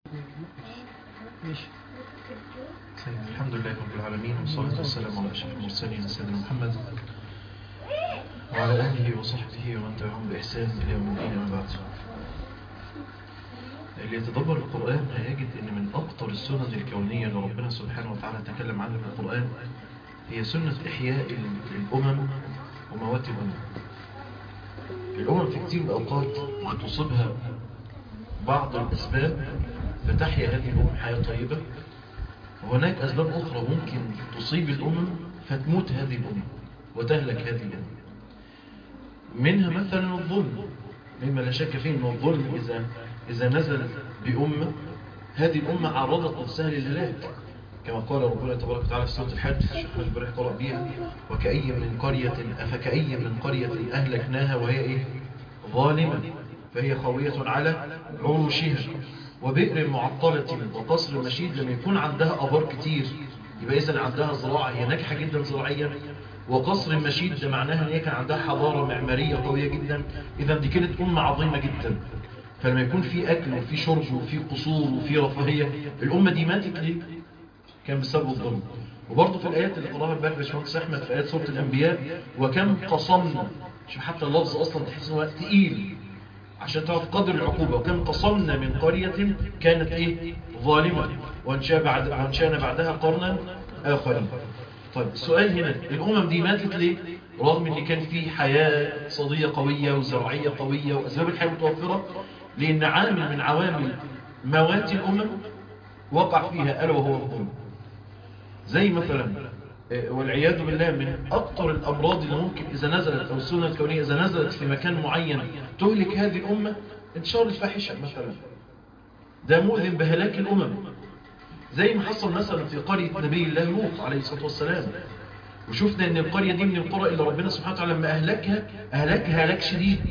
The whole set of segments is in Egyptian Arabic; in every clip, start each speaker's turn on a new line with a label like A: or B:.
A: ماشي
B: طيب، الحمد لله رب العالمين والصلاة والسلام على أشرف المرسلين سيدنا محمد وعلى آله وصحبه ومن تبعهم بإحسان إلى يوم الدين أما بعد اللي يتدبر القرآن هيجد أن من أكثر السنن الكونية اللي ربنا سبحانه وتعالى تكلم عنها في القرآن هي سنة إحياء الأمم وموات الأمم الأمم في كتير من الأوقات بتصيبها بعض الأسباب فتحيا هذه الأمم حياة طيبة وهناك أسباب أخرى ممكن تصيب الأمم فتموت هذه الأمم وتهلك هذه الأمم منها مثلا الظلم مما لا شك فيه أن الظلم إذا, إذا نزل بأمة هذه الأمة عرضت نفسها للهلاك كما قال ربنا تبارك وتعالى في سورة الحج الشيخ مجبرح قرأ بها وكأي من قرية أفكأي من قرية أهلكناها وهي إيه؟ ظالمة فهي خاوية على عروشها وبئر معطلة وقصر مشيد لما يكون عندها أبار كتير يبقى إذا عندها زراعة هي ناجحة جدا زراعيا وقصر مشيد ده معناها ان هي كان عندها حضارة معمارية قوية جدا إذا دي كانت أمة عظيمة جدا فلما يكون في أكل وفي شرب وفي قصور وفي رفاهية الأمة دي ماتت ليه؟ كان بسبب الظلم وبرضه في الآيات اللي قراها امبارح باشمهندس أحمد في آيات سورة الأنبياء وكم قصمنا شوف حتى اللفظ أصلا تحس إن هو تقيل عشان تعرف قدر العقوبة وكم قصمنا من قرية كانت إيه ظالمة وانشاء بعد وانشانا بعدها قرنا آخرين طيب السؤال هنا الأمم دي ماتت ليه رغم ان كان في حياة اقتصادية قوية وزراعية قوية وأسباب الحياة متوفرة لأن عامل من عوامل موات الأمم وقع فيها ألا وهو الظلم زي مثلا والعياذ بالله من أكثر الأمراض اللي ممكن إذا نزلت أو السنة الكونية إذا نزلت في مكان معين تهلك هذه الأمة انتشار الفاحشة مثلا ده مؤذن بهلاك الأمم زي ما حصل مثلا في قرية نبي الله لوط عليه الصلاة والسلام وشفنا ان القرية دي من القرى اللي ربنا سبحانه وتعالى لما أهلكها أهلكها هلاك شديد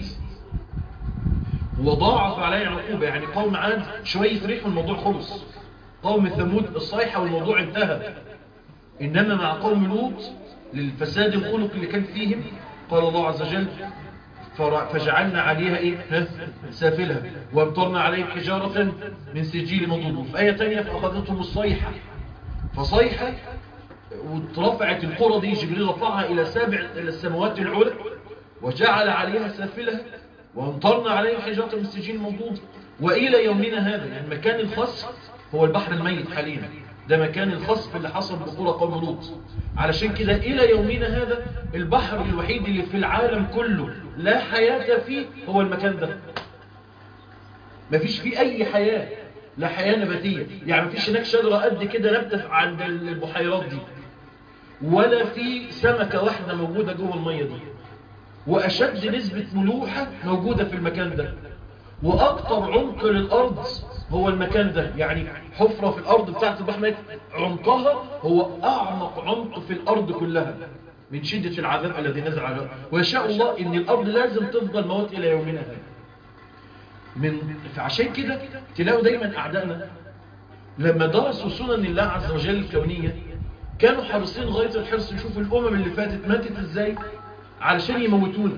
B: وضاعف عليها العقوبة يعني قوم عاد شوية ريح والموضوع خلص قوم ثمود الصيحة والموضوع انتهى إنما مع قوم لوط للفساد الخلق اللي كان فيهم قال الله عز وجل فجعلنا عليها إيه ها؟ سافلها وامطرنا عليهم حجارة من سجيل مضوب في آية تانية فأخذتهم الصيحة فصيحة واترفعت القرى دي جبريل رفعها إلى سابع إلى السماوات العلى وجعل عليها سافلها وامطرنا عليهم حجارة من سجيل مضوب وإلى يومنا هذا يعني مكان الخصف هو البحر الميت حاليا ده مكان الخصف اللي حصل بقرى قوم لوط علشان كده إلى يومنا هذا البحر الوحيد اللي في العالم كله لا حياة فيه هو المكان ده مفيش فيه أي حياة لا حياة نباتية يعني مفيش هناك شجرة قد كده نبتة عند البحيرات دي ولا في سمكة واحدة موجودة جوه المية دي وأشد نسبة ملوحة موجودة في المكان ده وأكتر عمق للأرض هو المكان ده يعني حفرة في الأرض بتاعت البحر عمقها هو أعمق عمق في الأرض كلها من شدة العذاب الذي نزل على الأرض ويشاء الله أن الأرض لازم تفضل موت إلى يومنا هذا من فعشان كده تلاقوا دايما أعدائنا لما درسوا سنن الله عز وجل الكونية كانوا حريصين غاية الحرص يشوفوا الأمم اللي فاتت ماتت إزاي علشان يموتونا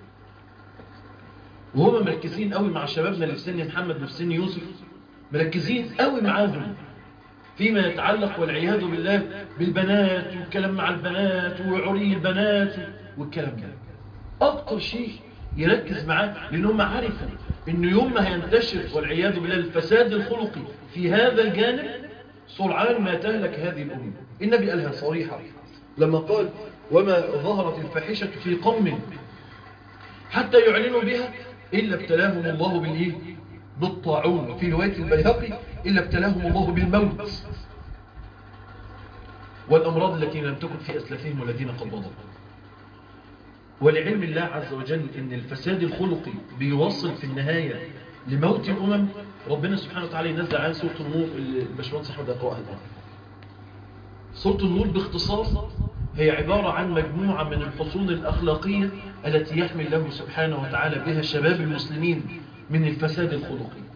B: وهم مركزين قوي مع شبابنا اللي في سن محمد وفي سن يوسف مركزين قوي معاهم فيما يتعلق والعياذ بالله بالبنات والكلام مع البنات وعري البنات والكلام ده أكتر شيء يركز معاه لأنهم عارفوا أنه يوم ما هينتشر والعياذ بالله الفساد الخلقي في هذا الجانب سرعان ما تهلك هذه الأمة النبي قالها صريحة لما قال وما ظهرت الفاحشة في قوم حتى يعلنوا بها إلا ابتلاهم الله بالإيه؟ بالطاعون وفي رواية البيهقي إلا ابتلاهم الله بالموت والأمراض التي لم تكن في أسلافهم والذين قد ضلوا ولعلم الله عز وجل أن الفساد الخلقي بيوصل في النهاية لموت الأمم ربنا سبحانه وتعالى ينزل عن سورة النور اللي الباشمهندس أحمد يقرأها الآن سورة النور باختصار هي عبارة عن مجموعة من الحصون الأخلاقية التي يحمي الله سبحانه وتعالى بها شباب المسلمين من الفساد الخلقي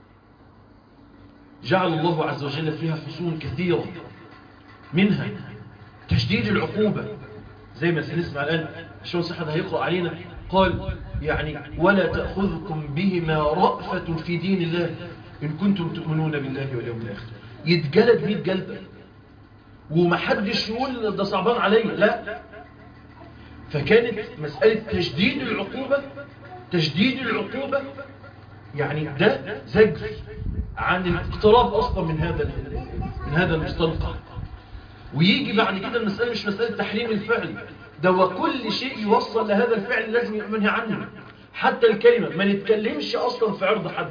B: جعل الله عز وجل فيها حصون كثيرة منها تشديد العقوبة زي ما سنسمع الآن شو صحة هيقرأ علينا قال يعني ولا تأخذكم بهما رأفة في دين الله إن كنتم تؤمنون بالله واليوم الآخر يتجلد 100 جلدة ومحدش يقول ده صعبان عليا لا فكانت مسألة تشديد العقوبة تشديد العقوبة يعني ده زجر عن الاقتراب أصلا من هذا من هذا المستنقع ويجي بعد كده المسألة مش مسألة تحريم الفعل ده وكل شيء يوصل لهذا الفعل لازم يبقى منهي عنه حتى الكلمة ما نتكلمش أصلا في عرض حد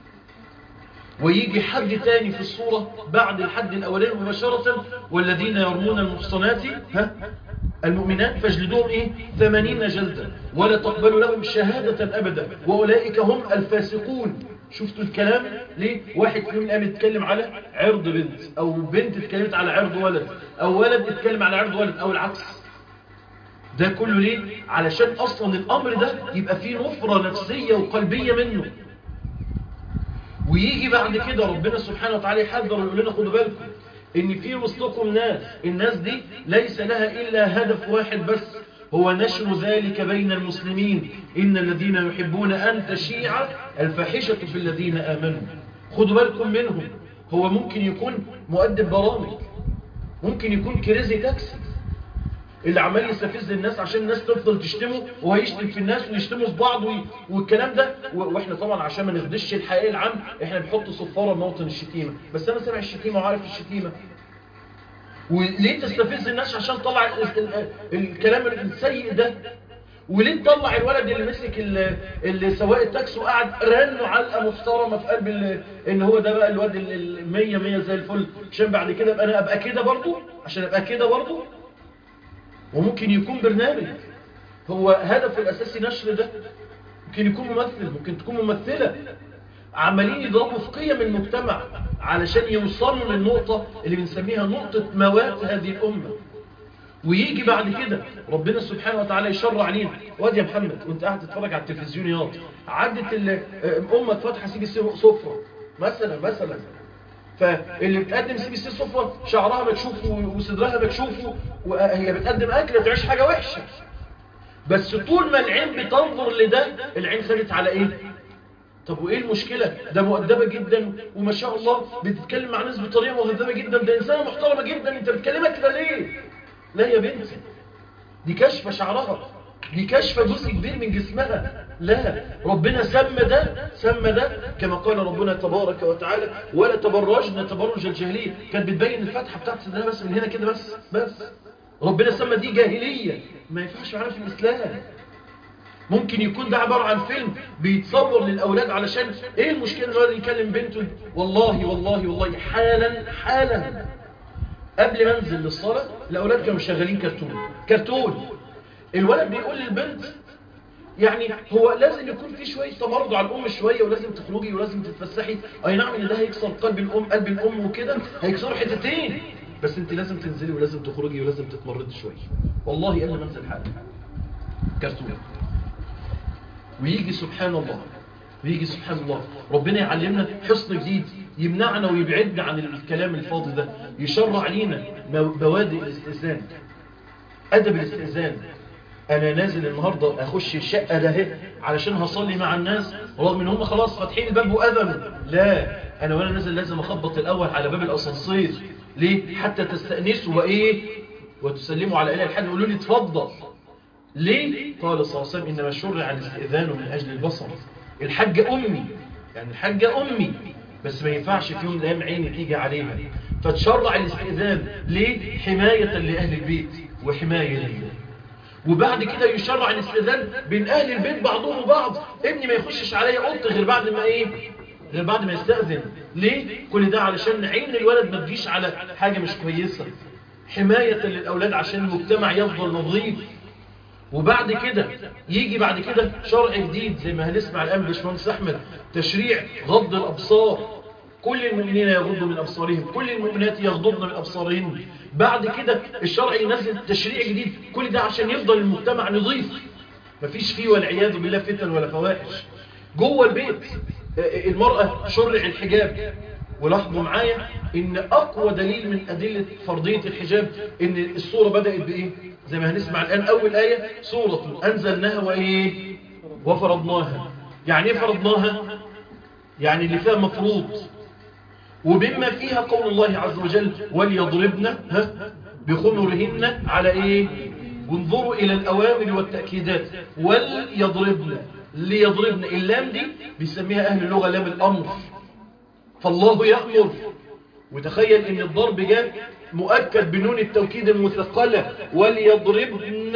B: ويجي حد تاني في الصورة بعد الحد الأولاني مباشرة والذين يرمون المحصنات ها المؤمنات فاجلدوهم ايه ثمانين جلدة ولا تقبلوا لهم شهادة أبدا وأولئك هم الفاسقون شفتوا الكلام ليه واحد فيهم الآن يتكلم على عرض بنت أو بنت اتكلمت على عرض ولد أو ولد اتكلم على عرض ولد أو العكس ده كله ليه علشان أصلا الأمر ده يبقى فيه نفرة نفسية وقلبية منه ويجي بعد كده ربنا سبحانه وتعالى يحذر ويقول لنا خدوا بالكم ان في وسطكم ناس الناس دي ليس لها الا هدف واحد بس هو نشر ذلك بين المسلمين ان الذين يحبون ان تشيع الفاحشه في الذين امنوا خدوا بالكم منهم هو ممكن يكون مؤدب برامج ممكن يكون كريزي تاكسي اللي عمال يستفز الناس عشان الناس تفضل تشتمه وهيشتم في الناس ويشتموا في بعض وي... والكلام ده و... واحنا طبعا عشان ما نخدش الحقيقي العام احنا بنحط صفاره موطن الشتيمه بس انا سامع الشتيمه وعارف الشتيمه وليه تستفز الناس عشان تطلع ال... ال... ال... الكلام السيء ده وليه تطلع الولد اللي مسك اللي سواق التاكسي وقعد رنه علقه محترمه في قلب ال... ان هو ده بقى الواد ال 100 100 زي الفل عشان بعد كده ابقى انا ابقى كده برضه عشان ابقى كده برضه وممكن يكون برنامج هو هدفه الأساسي نشر ده ممكن يكون ممثل ممكن تكون ممثلة عمالين يضربوا في قيم المجتمع علشان يوصلوا للنقطة اللي بنسميها نقطة موات هذه الأمة ويجي بعد كده ربنا سبحانه وتعالى يشرع علينا واد يا محمد وانت قاعد تتفرج على التلفزيونيات عدت الأمة فاتحة سيب صفرة مثلا مثلا فاللي بتقدم سي بي سي صفرة شعرها مكشوف وصدرها مكشوف وهي بتقدم أكل تعيش حاجة وحشة بس طول ما العين بتنظر لده العين خدت على ايه طب وايه المشكلة ده مؤدبة جدا وما شاء الله بتتكلم مع ناس بطريقة مهذبة جدا ده إنسانة محترمة جدا انت بتكلمها كده ليه لا يا بنتي دي كشفة شعرها دي كشفة جزء كبير من جسمها لا ربنا سمى ده سمى ده كما قال ربنا تبارك وتعالى ولا تبرجنا تبرج الجاهلية كانت بتبين الفتحة بتاعت صدرها بس من هنا كده بس بس ربنا سمى دي جاهلية ما ينفعش معانا في الإسلام ممكن يكون ده عبارة عن فيلم بيتصور للأولاد علشان ايه المشكلة الولد يكلم بنته والله والله والله حالا حالا قبل ما انزل للصلاة الأولاد كانوا شغالين كرتون كرتون الولد بيقول للبنت يعني هو لازم يكون في شوية تمرد على الأم شوية ولازم تخرجي ولازم تتفسحي أي نعم إن ده هيكسر قلب الأم قلب الأم وكده هيكسر حتتين بس انت لازم تنزلي ولازم تخرجي ولازم تتمردي شوية والله قبل ما انزل حاجة كرتون ويجي سبحان الله ويجي سبحان الله ربنا يعلمنا حصن جديد يمنعنا ويبعدنا عن الكلام الفاضي ده يشرع علينا بوادئ الاستئذان أدب الاستئذان أنا نازل النهاردة أخش الشقة ده علشان هصلي مع الناس رغم إن هم خلاص فاتحين الباب وأذنوا لا أنا وأنا نازل لازم أخبط الأول على باب الأسانسير ليه؟ حتى تستأنسوا وإيه؟ وتسلموا على إله الحد يقولوا لي اتفضل ليه؟ قال صلى الله عليه وسلم إنما شرع الاستئذان من أجل البصر الحاجة أمي يعني الحاجة أمي بس ما ينفعش في يوم من الأيام عيني تيجي عليها فتشرع الاستئذان ليه؟ حماية لأهل البيت وحماية لله وبعد كده يشرع الاستئذان بين أهل البيت بعضهم وبعض ابني ما يخشش عليا أوضتي غير بعد ما إيه؟ غير بعد ما يستأذن ليه؟ كل ده علشان عين الولد ما تجيش على حاجة مش كويسة حماية للأولاد عشان المجتمع يفضل نظيف وبعد كده يجي بعد كده شرع جديد زي ما هنسمع الآن باشمهندس أحمد تشريع غض الأبصار كل المؤمنين يغضوا من أبصارهم كل المؤمنات يغضضن من أبصارهن بعد كده الشرع ينزل تشريع جديد كل ده عشان يفضل المجتمع نظيف مفيش فيه والعياذ بالله فتن ولا فواحش جوه البيت المرأة شرع الحجاب ولاحظوا معايا ان اقوى دليل من ادلة فرضية الحجاب ان الصورة بدأت بايه زي ما هنسمع الان اول اية صورة انزلناها وايه وفرضناها يعني ايه فرضناها يعني اللي فيها مفروض وبما فيها قول الله عز وجل وليضربن ها بخمرهن على ايه وانظروا الى الاوامر والتأكيدات وليضربن ليضربن اللام دي بيسميها اهل اللغة لام الامر فالله يأمر وتخيل ان الضرب جاء مؤكد بنون التوكيد المثقلة وليضربن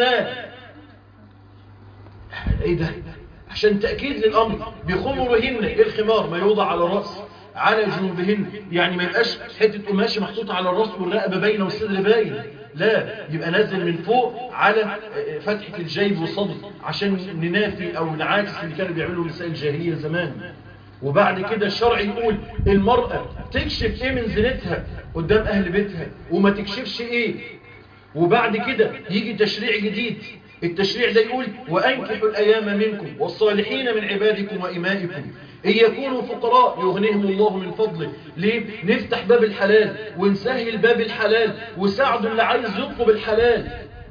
B: ايه ده عشان تأكيد للأمر بخمرهن إيه الخمار ما يوضع على الرأس على جنوبهن يعني ما يبقاش حتة قماش محطوطة على الرأس والرقبة باينة والصدر باين لا يبقى نازل من فوق على فتحة الجيب والصدر عشان ننافي أو نعاكس اللي كانوا بيعملوا نساء الجاهلية زمان وبعد كده الشرع يقول المرأة تكشف ايه من زينتها قدام أهل بيتها وما تكشفش ايه وبعد كده يجي تشريع جديد التشريع ده يقول وأنكحوا الأيام منكم والصالحين من عبادكم وإمائكم إن يكونوا فقراء يغنيهم الله من فضله ليه؟ نفتح باب الحلال ونسهل باب الحلال وساعدوا اللي عايز يطلب الحلال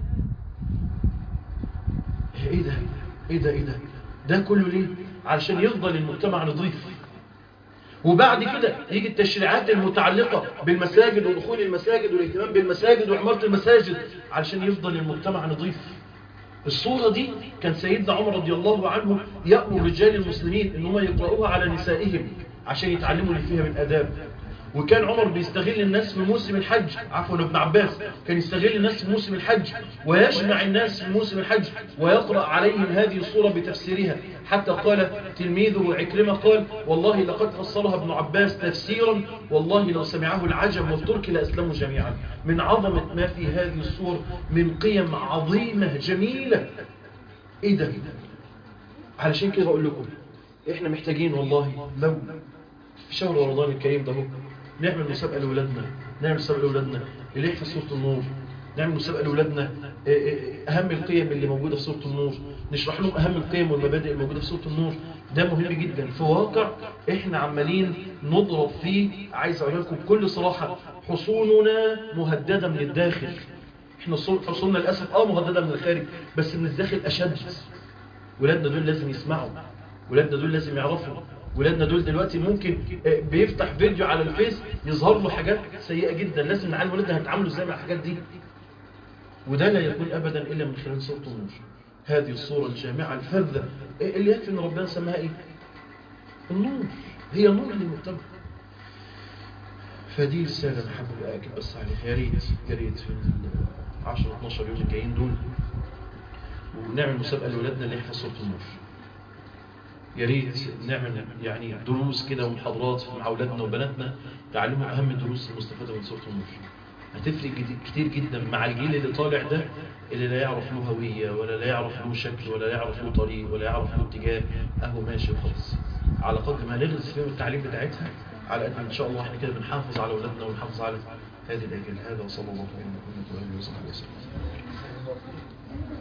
B: ايه ده ايه ده ايه ده ده كله ليه علشان يفضل المجتمع نظيف وبعد كده يجي التشريعات المتعلقة بالمساجد ودخول المساجد والاهتمام بالمساجد وعمارة المساجد علشان يفضل المجتمع نظيف الصورة دي كان سيدنا عمر رضي الله عنه يأمر رجال المسلمين ان هم يقرأوها على نسائهم عشان يتعلموا اللي فيها من أداب وكان عمر بيستغل الناس في موسم الحج عفوا ابن عباس كان يستغل الناس في موسم الحج ويجمع الناس في موسم الحج ويقرأ عليهم هذه الصورة بتفسيرها حتى قال تلميذه عكرمة قال والله لقد فسرها ابن عباس تفسيرا والله لو سمعه العجم والترك لأسلموا جميعا من عظمة ما في هذه الصور من قيم عظيمة جميلة ايه ده علشان كده اقول لكم احنا محتاجين والله لو في شهر رمضان الكريم ده نعمل مسابقة لأولادنا نعمل مسابقة لأولادنا اللي يحفظ سورة النور نعمل مسابقة لأولادنا أهم القيم اللي موجودة في سورة النور نشرح لهم أهم القيم والمبادئ الموجودة في سورة النور ده مهم جدا في واقع احنا عمالين نضرب فيه عايز اقول لكم بكل صراحة حصوننا مهددة من الداخل احنا حصولنا للأسف اه مهددة من الخارج بس من الداخل أشد ولادنا دول لازم يسمعوا ولادنا دول لازم يعرفوا ولادنا دول دلوقتي ممكن بيفتح فيديو على الفيس يظهر له حاجات سيئة جدا لازم نعلم ولادنا هيتعاملوا ازاي مع الحاجات دي وده لا يكون ابدا الا من خلال سوره النور هذه الصورة الجامعة الفذة اللي يكفي ان ربنا سماها ايه النور هي نور للمجتمع فدي رسالة انا حابب اكد بس عليها يا ريت يا ريت في ال 10 12 يوم الجايين دول ونعمل مسابقة لولادنا اللي يحفظ سورة النور يا ريت نعمل يعني دروس كده ومحاضرات مع اولادنا وبناتنا تعلمهم اهم الدروس المستفاده من سوره النور هتفرق كتير جدا مع الجيل اللي طالع ده اللي لا يعرف له هويه ولا لا يعرف له شكل ولا لا يعرف له طريق ولا يعرف له اتجاه اهو ماشي خالص على قدر ما نغرس فيهم التعليم بتاعتها على قد ان شاء الله احنا كده بنحافظ على اولادنا ونحافظ على هذه الاجيال هذا وصلى الله عليه وسلم وصحبه وسلم